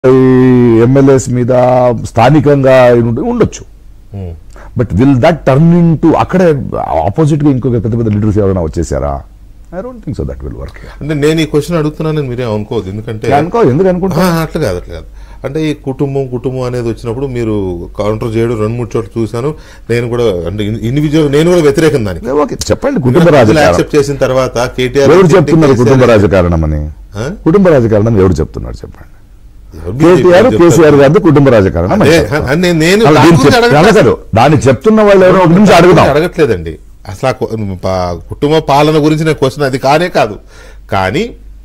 MLAs మీద స్థానికంగా ఉండ- ఉండొచ్చు but will that turn into అక్కడే ఆపోజిట్ గా ఇంకొక పెద్ద పెద్ద లీడర్స్ ఎవరైనా వచ్చేసారా I don't think so that will work అంటే నేను ఈ క్వశ్చన్ అడుగుతున్నానని మీరే అనుకోవద్దు ఎందుకంటే అనుకో ఎందుకు అనుకుంటా ఆ, అట్లా కాదు అట్లా కాదు అంటే ఈ కుటుంబం కుటుంబం అనేది వచ్చినప్పుడు మీరు కౌంటర్ చేయడం రెండు మూడు చోట్ల చూశాను నేను కూడా అంటే ఇండివిజువల్ నేను కూడా వ్యతిరేకం దానికి ఓకే చెప్పండి కుటుంబ రాజకారణం యాక్సెప్ట్ చేసిన తర్వాత కేటీఆర్ ఎవరు చెప్తున్నారు కుటుంబ రాజకారణం అని ఆ? కుటుంబ రాజకారణం ఎవరు చెప్తున్నారు చెప్పండి ఎవరు మీరు కేటీఆర్ చెప్తారు? కేసీఆర్ గారిది కుటుంబ రాజకారణం అని అదే, చెప్తారు. అని నేను- నేను అలా దాని దీన్ని గురించి చెప్- అడగట్లేదు. అడగరు దాన్ని చెప్తున్న వాళ్ళు ఎవరో ఒక నిమిషం అడుగుదాం అడగట్లేదండి అసలు ఆ కు- పా- కుటుంబ పాలన గురించి నేను క్వశ్చన్ అది కానే కాదు కానీ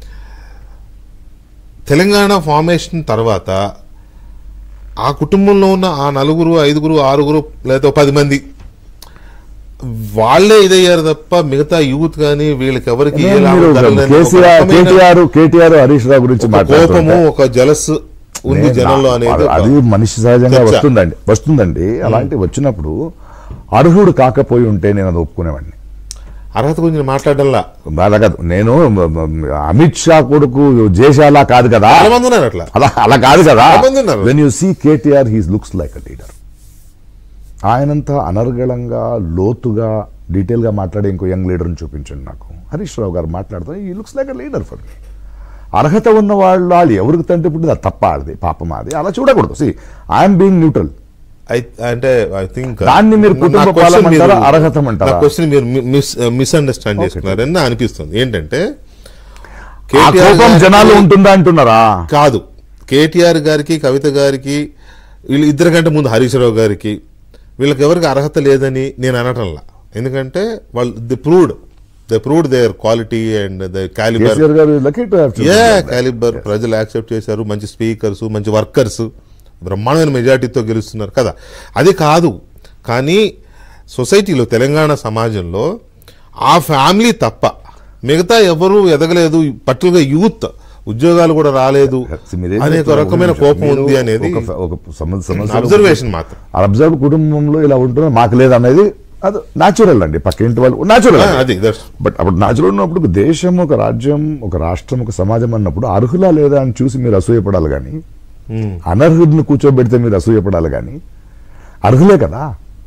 తెలంగాణ ఫార్మేషన్ తర్వాత ఆ కుటుంబంలో ఉన్న ఆ నలుగురు ఐదుగురు ఆరుగురు లేదా పది మంది వాళ్ళే ఇదయ్యారు తప్ప మిగతా యూత్ కానీ వీళ్ళకి ఎవరికి ఏ లాభం మీరు జరగలేదు. ఒక కేసీఆర్ రకమైన కేటీఆర్ కేటీఆర్ హరీష్ రావు గురించి ఒక మాట్లాడుతుంటే కోపము ఒక జలస్ ఉంది నేను- జనంలో అనేది అది- ఒక- అది మనిషి సహజంగా చర్చ. వస్తుందండి వస్తుందండి అలాంటి వచ్చినప్పుడు అర్హుడు కాకపోయి ఉంటే నేను అది ఒప్పుకునేవాడిని అర్హత గురించి నేను మాట్లాడడంలా అలా కాదు నేను మ- మ- అమిత్ షా కొడుకు జేషాలా కాదు కదా చాలా మంది ఉన్నారు అట్లా అలా అలా కాదు కదా చాలా మంది ఉన్నారు. When you see KTR he's looks like a leader ఆయనంత అనర్గళంగా లోతుగా డీటెయిల్ గా మాట్లాడే ఇంకో యంగ్ లీడర్ని చూపించండి నాకు హరీష్ రావు గారు మాట్లాడుతూ ఈ looks like a leader for me అర్హత ఉన్న వాళ్ళు వాళ్ళు ఎవరికి తండ్రి పుట్టింది అది తప్ప ఆడిది పాపం అది అలా చూడకూడదు see I'm being neutral I- అంటే ఐ థింక్ దాన్ని మీరు కుటుంబ పాలన అంటారా, అర్హతం అంటారా? క్వశ్చన్ మీరు మిస్ మిస్అండర్స్టాండ్ చేసుకున్నారని నా అనిపిస్తుంది ఏంటంటే ఆ కేటీఆర్ కోపం గారికి- జనాలు ఉంటుందా అంటున్నారా కాదు కేటీఆర్ గారికి కవిత గారికి వీళ్ళు ఇద్దరి కంటే ముందు హరీష్ రావు గారికి వీళ్ళకి ఎవరికి అర్హత లేదని నేను అనటంలా ఎందుకంటే వాళ్ళు the proved they proved their quality and the calibre KCR garu lucky to have a calibre ప్రజలు యాక్సెప్ట్ చేశారు మంచి స్పీకర్స్ మంచి వర్కర్స్ బ్రహ్మాండమైన మెజార్టీతో గెలుస్తున్నారు కదా అది కాదు కానీ సొసైటీలో తెలంగాణ సమాజంలో ఆ ఫ్యామిలీ తప్ప మిగతా ఎవరు ఎదగలేదు పర్టికులర్గా యూత్ ఉద్యోగాలు కూడా రాలేదు మీరేం అనే ఒక చెప్తున్నారు? రకమైన ఒక కోపం నిమిషం. ఉంది మీరు అనేది ఒక- ఒక సమ- సమస్య అబ్జర్వేషన్ మాత్రం అబ్జర్వ్ కుటుంబంలో ఇలా ఉంటున్నా మాకు లేదనేది అది న్యాచురల్ అండి పక్కింటి వాళ్ళు న్యాచురల్ ఆ, అది that's- బట్ అప్పుడు న్యాచురల్ ఉన్నప్పుడు దేశం ఒక రాజ్యం ఒక రాష్ట్రం ఒక సమాజం అన్నప్పుడు అర్హులా లేదా అని చూసి మీరు అసూయపడాలి కానీ ఉమ్. అనర్హుడిని కూర్చోబెడితే మీరు అసూయపడాలి కానీ అర్హులే కదా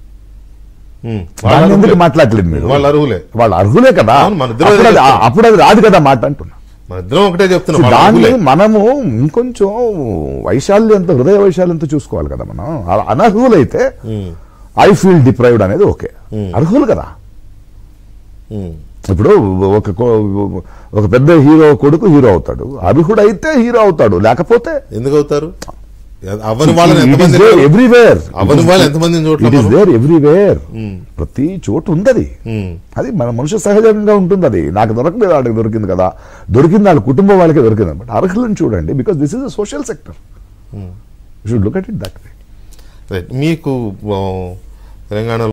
ఉమ్. దాన్ని ఎందుకు మాట్లాడలేదు మీరు వాళ్ళు అర్హులే వాళ్ళు అర్హులే కదా అవును, మన ఇద్దరం అప్పుడు అది- అదే చెప్తున్నాం. అప్పుడు అది రాదు కదా మాట అంటున్నా మన ఇద్దరం ఒకటే చెప్తున్నాం వాళ్ళు దాన్ని అర్హులే. మనము ఇంకొంచెం వైశాల్యంతో హృదయ వైశాల్యంతో చూసుకోవాలి కదా మనం అలా అనర్హులైతే ఉమ్. ఐ ఫీల్ డిప్రైవ్డ్ అనేది ఓకే అర్హులు కదా ఉమ్. ఇప్పుడు ఒక కో- ఒక పెద్ద హీరో కొడుకు హీరో అవుతాడు అర్హుడు అయితే హీరో అవుతాడు లేకపోతే ఎందుకు అవుతారు అవని వాళ్ళని ఎంతమంది ఎవ్రీవేర్ అవని వాళ్ళు ఎంతమందిని చోట్ల ఇట్ ఇస్ మనం- దేర్ ఎవ్రీవేర్ ప్రతి చోటు ఉంది ఉమ్. అది మన మనుషు సహజంగా ఉంటుంది అది నాకు దొరకలేదు వాళ్ళకి దొరికింది కదా దొరికింది వాళ్ళ కుటుంబం వాళ్ళకి దొరికింది బట్ అర్హులను చూడండి because this is a social sector should look at it that way right మీకు ఆ, తెలంగాణలో